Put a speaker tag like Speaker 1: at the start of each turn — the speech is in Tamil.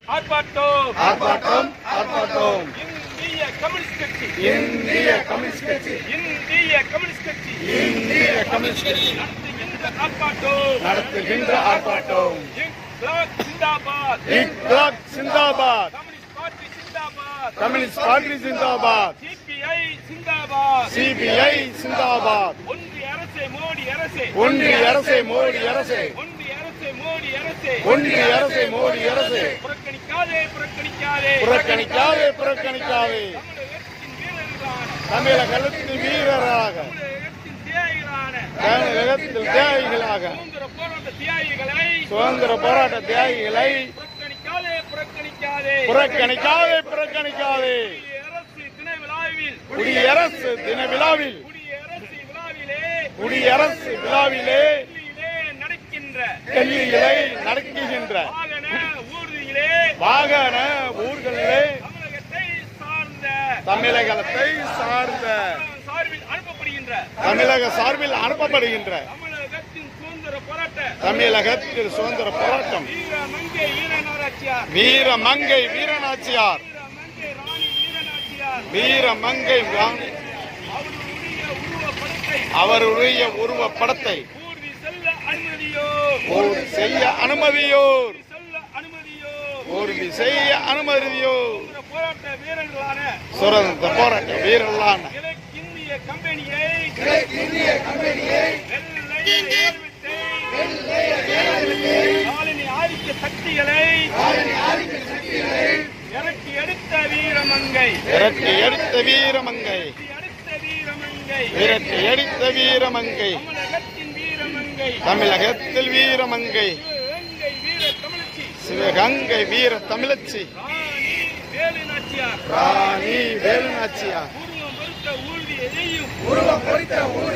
Speaker 1: ஆர்ப்பாட்டம்
Speaker 2: ஆர்ப்பாட்டம் ஆர்ப்பாட்டம்
Speaker 1: இந்திய கம்யூனிஸ்ட் கட்சி
Speaker 2: இந்திய கம்யூனிஸ்ட் கட்சி
Speaker 1: இந்திய கம்யூனிஸ்ட் கட்சி
Speaker 2: இந்திய கம்யூனிஸ்ட் கட்சி
Speaker 1: நடத்துகின்ற ஆர்ப்பாட்டம்
Speaker 2: நடத்துகின்ற ஆர்ப்பாட்டம்
Speaker 1: இன்க்லாப் சிந்தாபாத்
Speaker 2: இன்க்லாப் சிந்தாபாத்
Speaker 1: கம்யூனிஸ்ட் பார்ட்டி சிந்தாபாத்
Speaker 2: கம்யூனிஸ்ட் பார்ட்டி சிந்தாபாத்
Speaker 1: சிபிஐ சிந்தாபாத்
Speaker 2: சிபிஐ சிந்தாபாத்
Speaker 1: ஒன்றிய அரசே மோடி அரசே
Speaker 2: ஒன்றிய அரசே மோடி அரசே
Speaker 1: ஒன்றிய அரசே மோடி அரசே
Speaker 2: ஒன்றிய அரசே மோடி அரசே
Speaker 1: புறக்கணிக்காதே புறக்கணிக்காதே
Speaker 2: புறக்கணிக்காதே புறக்கணிக்காதே
Speaker 1: தமிழகத்தின் வீரர்களான
Speaker 2: தமிழகத்தின் வீரராக
Speaker 1: தமிழகத்தின் தியாகிகளான
Speaker 2: தமிழகத்தில் தியாகிகளாக
Speaker 1: சுதந்திர போராட்ட தியாகிகளை
Speaker 2: சுதந்திர போராட்ட தியாகிகளை
Speaker 1: புறக்கணிக்காதே புறக்கணிக்காதே
Speaker 2: புறக்கணிக்காதே புறக்கணிக்காதே
Speaker 1: குடியரசு தின விழாவில்
Speaker 2: குடியரசு தின விழாவில்
Speaker 1: குடியரசு விழாவிலே
Speaker 2: குடியரசு விழாவிலே
Speaker 1: டெல்லியிலே நடக்கின்ற
Speaker 2: டெல்லியிலே நடக்குகின்ற
Speaker 1: வாகன ஊர்தியிலே
Speaker 2: வாகன ஊர்களிலே
Speaker 1: தமிழகத்தை சார்ந்த
Speaker 2: தமிழகத்தை சார்ந்த
Speaker 1: சார்பில் அனுப்பப்படுகின்ற
Speaker 2: தமிழக சார்பில் அனுப்பப்படுகின்ற
Speaker 1: தமிழகத்தின் சுதந்திர போராட்ட
Speaker 2: தமிழகத்தில் சுதந்திர போராட்டம்
Speaker 1: வீர மங்கை வீரநாராட்சியார்
Speaker 2: வீர மங்கை வீரநாச்சியார்
Speaker 1: வீர மங்கை ராணி வீரநாச்சியார்
Speaker 2: வீர மங்கை ராணி
Speaker 1: அவருடைய உருவப்படத்தை
Speaker 2: அவருடைய உருவப்படத்தை
Speaker 1: ஊர்தி செல்ல அனுமதியோ
Speaker 2: ஊர்தி செய்ய அனுமதியோர்
Speaker 1: செல்ல அனுமதியோ
Speaker 2: ஊர்தி செய்ய அனுமதியோர்
Speaker 1: சுதந்திர போராட்ட வீரர்களான
Speaker 2: சுதந்திர போராட்ட வீரர்களான
Speaker 1: கிழக்கிந்திய கம்பெனியை கிழக்கிந்திய கம்பெனியை வெள்ளை காலனி ஆதிக்க சக்திகளை இறக்கி எடுத்த வீரமங்கை
Speaker 2: விரட்டி எடுத்த வீரமங்கை
Speaker 1: எடுத்த வீரமங்கை
Speaker 2: விரட்டி எடுத்த வீரமங்கை
Speaker 1: தமிழகத்தின் வீரமங்கை
Speaker 2: தமிழகத்தில் வீரமங்கை
Speaker 1: சிவகங்கை வீர தமிழச்சி
Speaker 2: சிவகங்கை வீர தமிழச்சி
Speaker 1: ராணி வேலு நாச்சியார்
Speaker 2: ராணி வேலுநாச்சியார்
Speaker 1: உருவம் பொறுத்த ஊர்தியையும்